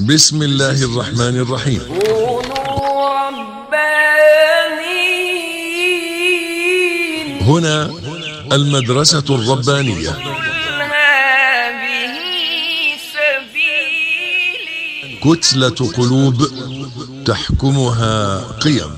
بسم الله الرحمن الرحيم كونوا ربانيين هنا المدرسة الربانية قل هذه سبيلي كتلة قلوب تحكمها قيم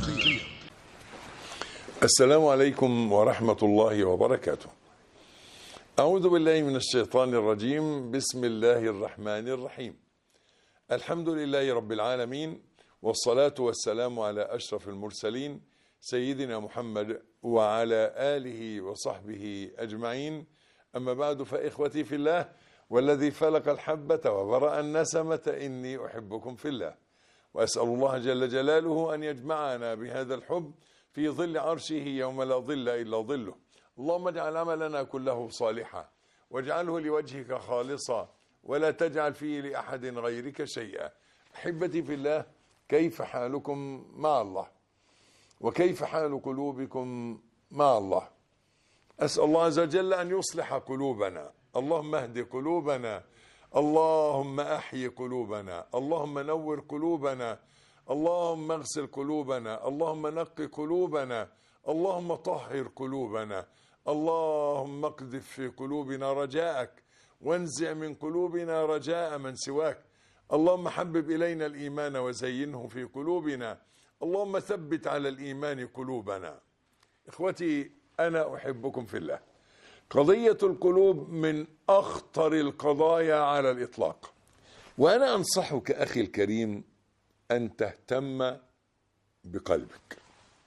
السلام عليكم ورحمة الله وبركاته. أعوذ بالله من الشيطان الرجيم، بسم الله الرحمن الرحيم. الحمد لله رب العالمين والصلاة والسلام على أشرف المرسلين سيدنا محمد وعلى آله وصحبه أجمعين. أما بعد فإخوتي في الله والذي فلق الحبة وبرأ النسمة إني أحبكم في الله. وأسأل الله جل جلاله أن يجمعنا بهذا الحب في ظل عرشه يوم لا ظل إلا ظله اللهم اجعل عملنا كله صالحا واجعله لوجهك خالصا ولا تجعل فيه لأحد غيرك شيئا أحبتي في الله كيف حالكم مع الله وكيف حال قلوبكم مع الله أسأل الله عز وجل أن يصلح قلوبنا اللهم اهد قلوبنا اللهم أحيي قلوبنا اللهم نور قلوبنا اللهم اغسل قلوبنا اللهم نق قلوبنا اللهم طهر قلوبنا اللهم اقذف في قلوبنا رجاءك وانزع من قلوبنا رجاء من سواك اللهم حبب إلينا الإيمان وزينه في قلوبنا اللهم ثبت على الإيمان قلوبنا إخوتي أنا أحبكم في الله قضية القلوب من أخطر القضايا على الإطلاق وأنا أنصحك أخي الكريم أن تهتم بقلبك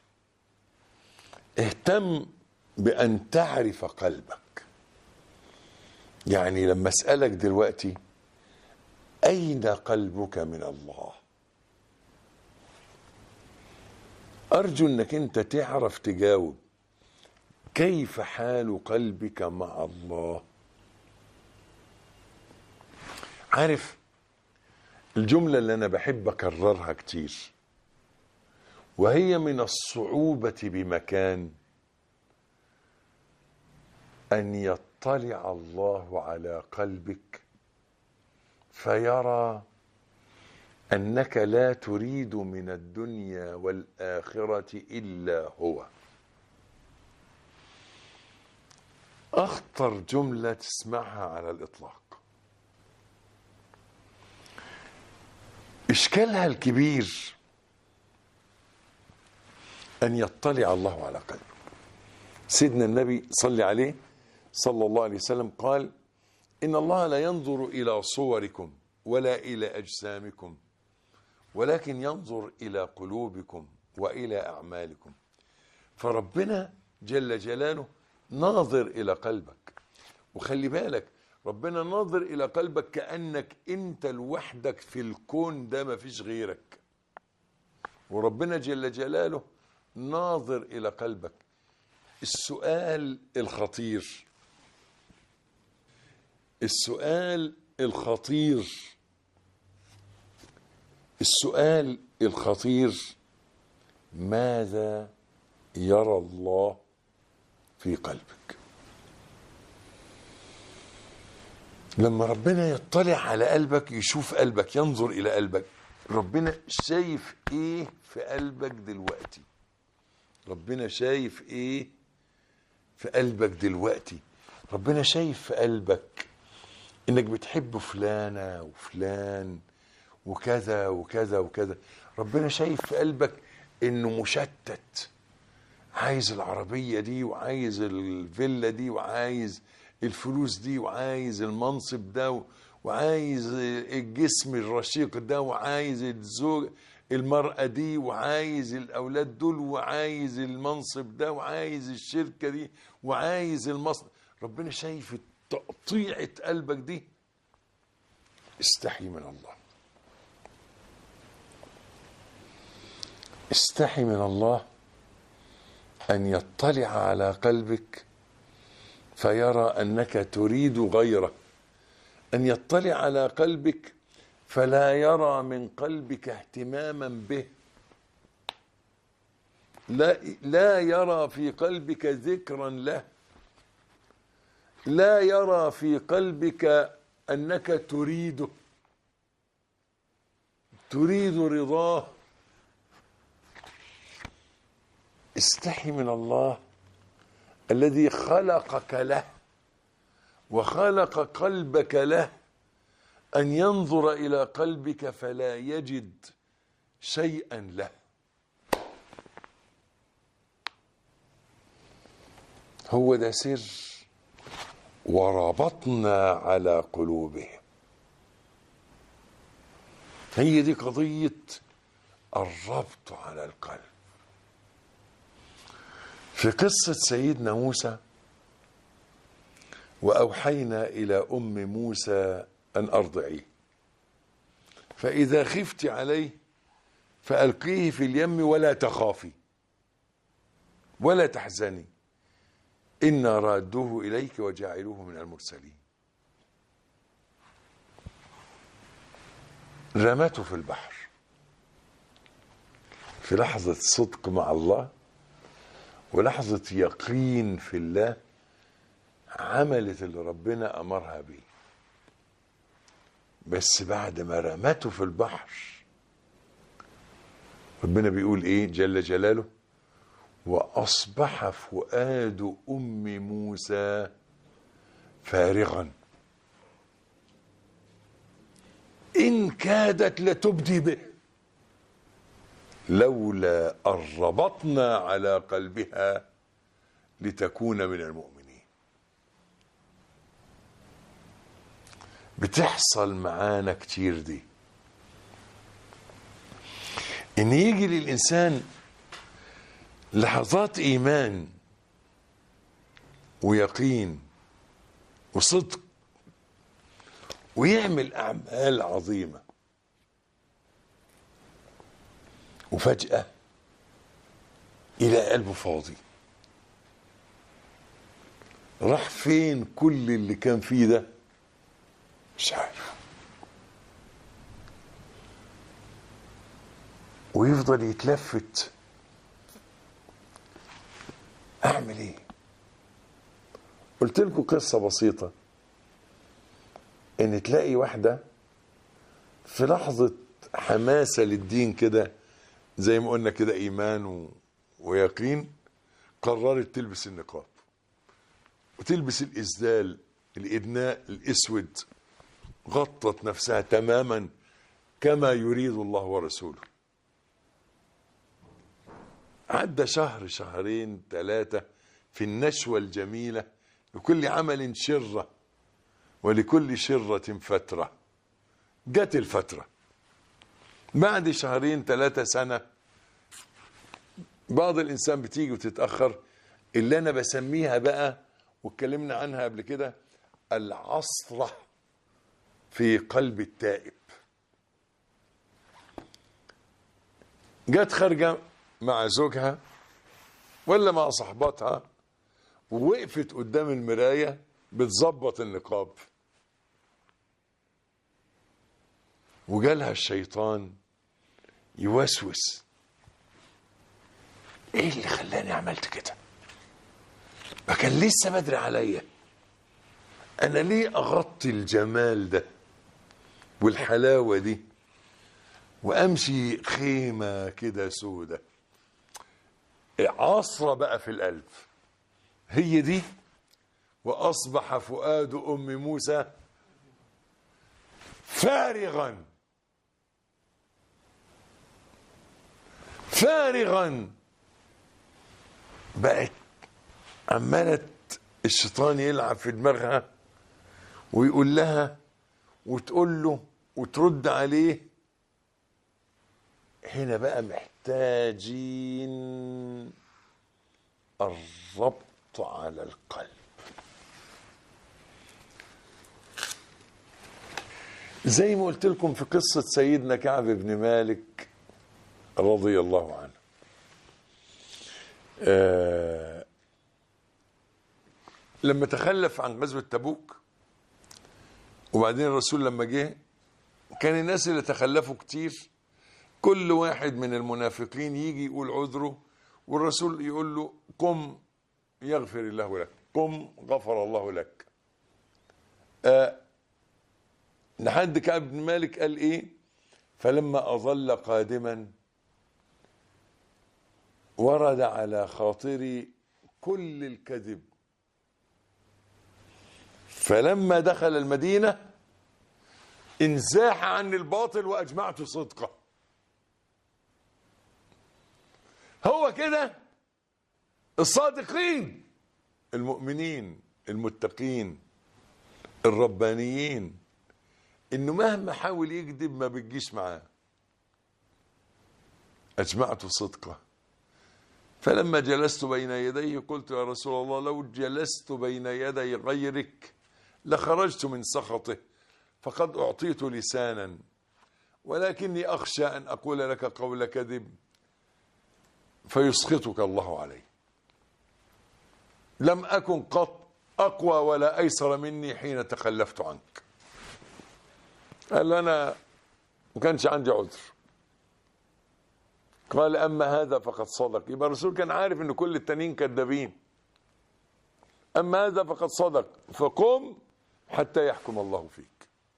اهتم بأن تعرف قلبك يعني لما أسألك دلوقتي أين قلبك من الله أرجو أنك أنت تعرف تجاوب كيف حال قلبك مع الله عارف الجملة اللي أنا بحب أكررها كتير وهي من الصعوبة بمكان أن يطلع الله على قلبك فيرى أنك لا تريد من الدنيا والآخرة إلا هو أخطر جملة تسمعها على الإطلاق إشكالها الكبير أن يطلع الله على قلبك سيدنا النبي صلى عليه صلى الله عليه وسلم قال إن الله لا ينظر إلى صوركم ولا إلى أجسامكم ولكن ينظر إلى قلوبكم وإلى أعمالكم فربنا جل جلاله ناظر إلى قلبك وخلي بالك ربنا ناظر إلى قلبك كأنك أنت لوحدك في الكون ده ما فيش غيرك وربنا جل جلاله ناظر إلى قلبك السؤال الخطير السؤال الخطير السؤال الخطير ماذا يرى الله في قلبك لما ربنا يطلع على قلبك يشوف قلبك ينظر إلى قلبك ربنا شايف ايه في قلبك دلوقتي ربنا شايف ايه في قلبك دلوقتي ربنا شايف في قلبك انك بتحب فلانة وفلان وكذا وكذا وكذا ربنا شايف في قلبك انه مشتت عايز العربية دي وعايز الفيلا دي وعايز الفلوس دي وعايز المنصب ده وعايز الجسم الرشيق ده وعايز الزوج المرأة دي وعايز الأولاد دول وعايز المنصب ده وعايز الشركة دي وعايز المصنع ربنا شايف تقطيعة قلبك دي استحي من الله استحي من الله أن يطلع على قلبك فيرى أنك تريد غيره أن يطلع على قلبك فلا يرى من قلبك اهتماما به لا لا يرى في قلبك ذكرا له لا يرى في قلبك انك تريده تريد رضاه استحي من الله الذي خلقك له وخلق قلبك له ان ينظر الى قلبك فلا يجد شيئا له هو ده سر وربطنا على قلوبهم هي دي قضيه الربط على القلب في قصه سيدنا موسى واوحينا الى ام موسى ان ارضعيه فاذا خفت عليه فالقيه في اليم ولا تخافي ولا تحزني انا رادوه اليك وجاعلوه من المرسلين رمته في البحر في لحظه صدق مع الله ولحظه يقين في الله عملت اللي ربنا امرها بيه بس بعد ما رمته في البحر ربنا بيقول ايه جل جلاله واصبح فؤاد ام موسى فارغا ان كادت لتبدي به لولا ان ربطنا على قلبها لتكون من المؤمنين بتحصل معانا كتير دي ان يجي للانسان لحظات ايمان ويقين وصدق ويعمل اعمال عظيمه وفجاه الى قلبه فاضي راح فين كل اللي كان فيه ده مش عارف ويفضل يتلفت اعمل ايه قلت لكم قصه بسيطه ان تلاقي واحده في لحظه حماسه للدين كده زي ما قلنا كده ايمان و... ويقين قررت تلبس النقاب وتلبس الاسدال الادناء الاسود غطت نفسها تماما كما يريد الله ورسوله عدى شهر شهرين ثلاثة في النشوة الجميلة لكل عمل شرة ولكل شرة فترة جت الفترة بعد شهرين ثلاثة سنة بعض الإنسان بتيجي وتتأخر اللي أنا بسميها بقى واتكلمنا عنها قبل كده العصرة في قلب التائب جت خارجة مع زوجها ولا مع صاحباتها ووقفت قدام المراية بتظبط النقاب وجالها الشيطان يوسوس ايه اللي خلاني عملت كده ما كان لسه بدري عليا انا ليه اغطي الجمال ده والحلاوه دي وامشي خيمه كده سودة عصره بقى في القلب هي دي واصبح فؤاد ام موسى فارغا فارغا بقت عماله الشيطان يلعب في دماغها ويقول لها وتقول له وترد عليه هنا بقى محتاجين الربط على القلب زي ما قلت لكم في قصة سيدنا كعب بن مالك رضي الله عنه آه لما تخلف عن غزوة تبوك وبعدين الرسول لما جه كان الناس اللي تخلفوا كتير كل واحد من المنافقين يجي يقول عذره والرسول يقول له قم يغفر الله لك قم غفر الله لك آه لحد كعب بن مالك قال ايه فلما أظل قادما ورد على خاطري كل الكذب فلما دخل المدينة انزاح عني الباطل وأجمعت صدقه هو كده الصادقين المؤمنين المتقين الربانيين انه مهما حاول يكذب ما بتجيش معاه اجمعت صدقه فلما جلست بين يديه قلت يا رسول الله لو جلست بين يدي غيرك لخرجت من سخطه فقد اعطيت لسانا ولكني اخشى ان اقول لك قول كذب فيسخطك الله عليه لم اكن قط اقوى ولا ايسر مني حين تخلفت عنك قال له انا ما كانش عندي عذر قال اما هذا فقد صدق يبقى الرسول كان عارف ان كل التانيين كذابين اما هذا فقد صدق فقم حتى يحكم الله فيك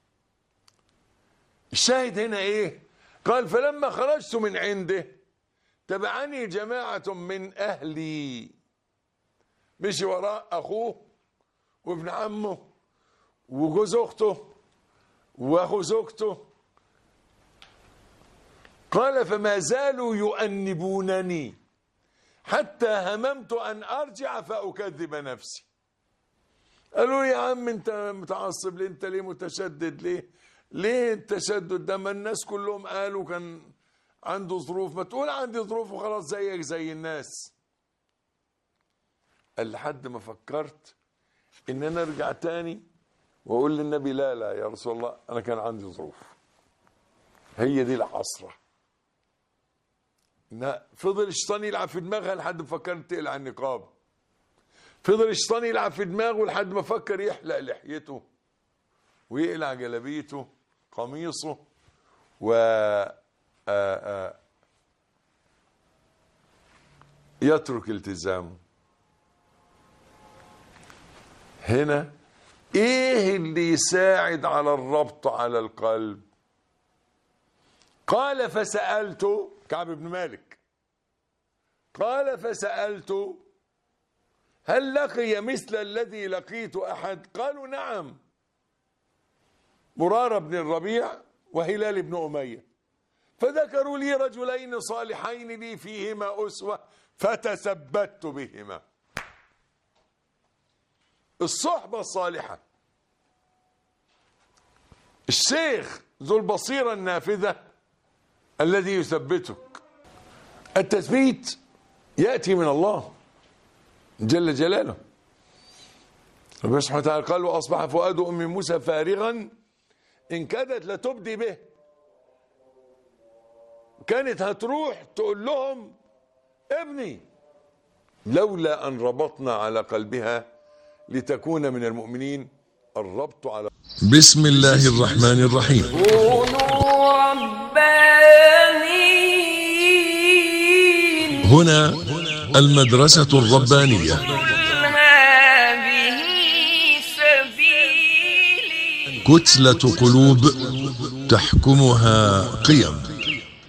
الشاهد هنا ايه قال فلما خرجت من عنده تبعني جماعة من أهلي مشي وراء أخوه وابن عمه وجوز أخته وأخو زوجته قال فما زالوا يؤنبونني حتى هممت أن أرجع فأكذب نفسي قالوا يا عم أنت متعصب ليه أنت ليه متشدد ليه ليه التشدد ده ما الناس كلهم قالوا كان عنده ظروف ما تقول عندي ظروف وخلاص زيك زي الناس قال لحد ما فكرت ان انا ارجع تاني واقول للنبي لا لا يا رسول الله انا كان عندي ظروف هي دي العصرة إنها فضل الشيطان يلعب في دماغها لحد ما فكرت تقلع النقاب فضل الشيطان يلعب في دماغه لحد ما فكر يحلق لحيته ويقلع جلابيته قميصه و آآ آآ يترك التزامه هنا ايه اللي يساعد على الربط على القلب قال فسألت كعب بن مالك قال فسألت هل لقي مثل الذي لقيت أحد قالوا نعم مرارة بن الربيع وهلال بن أمية فذكروا لي رجلين صالحين لي فيهما أسوة فتثبت بهما الصحبة الصالحة الشيخ ذو البصيرة النافذة الذي يثبتك التثبيت يأتي من الله جل جلاله ربنا سبحانه وتعالى قال وأصبح فؤاد أم موسى فارغا إن كادت لتبدي به كانت هتروح تقول لهم ابني لولا أن ربطنا على قلبها لتكون من المؤمنين الربط على بسم الله الرحمن الرحيم كونوا ربانيين هنا المدرسة الربانية قل هذه سبيلي كتلة قلوب تحكمها قيم